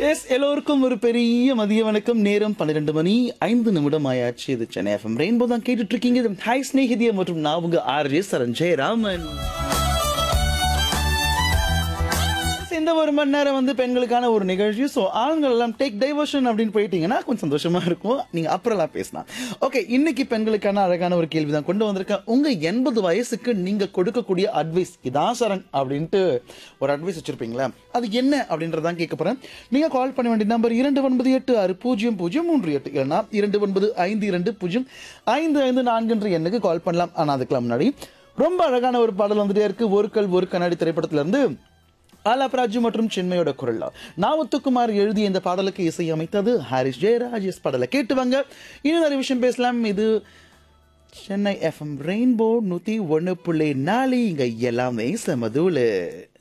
S எல்லோருக்கும் ஒரு பெரிய மதிய வணக்கம் நேரம் பன்னிரெண்டு மணி ஐந்து நிமிடம் ஆயாச்சு இது சென்னை எஃப்எம் ரெயின்போ தான் கேட்டுட்டு இருக்கீங்க இது ஹாய் ஸ்நேகிதிய மற்றும் நான் உங்க ஆர்ஜே சரஞ்சய் ராமன் இந்த ஒரு மணி நேரம் வந்து பெண்களுக்கான ஒரு நிகழ்ச்சி ஸோ ஆண்கள் எல்லாம் டேக் டைவர்ஷன் அப்படின்னு போயிட்டீங்கன்னா கொஞ்சம் சந்தோஷமா இருக்கும் நீங்க அப்புறம்லாம் பேசலாம் ஓகே இன்னைக்கு பெண்களுக்கான அழகான ஒரு கேள்வி தான் கொண்டு வந்திருக்கேன் உங்க எண்பது வயசுக்கு நீங்க கொடுக்கக்கூடிய அட்வைஸ் இதான் சரண் அப்படின்ட்டு ஒரு அட்வைஸ் வச்சிருப்பீங்களா அது என்ன அப்படின்றதான் கேட்க போறேன் நீங்க கால் பண்ண வேண்டிய நம்பர் இரண்டு ஒன்பது எட்டு ஆறு பூஜ்ஜியம் பூஜ்ஜியம் மூன்று எட்டு இல்லைனா இரண்டு ஒன்பது ஐந்து இரண்டு பூஜ்ஜியம் ஐந்து ஐந்து நான்குன்ற எண்ணுக்கு கால் பண்ணலாம் ஆனா அதுக்கெல்லாம் முன்னாடி ரொம்ப அழகான ஒரு பாடல் வந்துட்டே இருக்கு ஒரு கல் ஒரு கண்ணாடி திரைப்படத்துல இருந்து ஆலாப்ராஜு மற்றும் சின்மையோட குரல்ல நாவத்துக்குமார் எழுதிய இந்த பாடலுக்கு இசையமைத்தது ஹாரிஸ் ஜெயராஜ் எஸ் பாடலை கேட்டுவாங்க இன்னும் நிறைய விஷயம் பேசலாம் இது சென்னை எஃப்எம் ரெயின்போ நூத்தி ஒன்னு புள்ளி நாலு இங்க எல்லாமே சமதூளு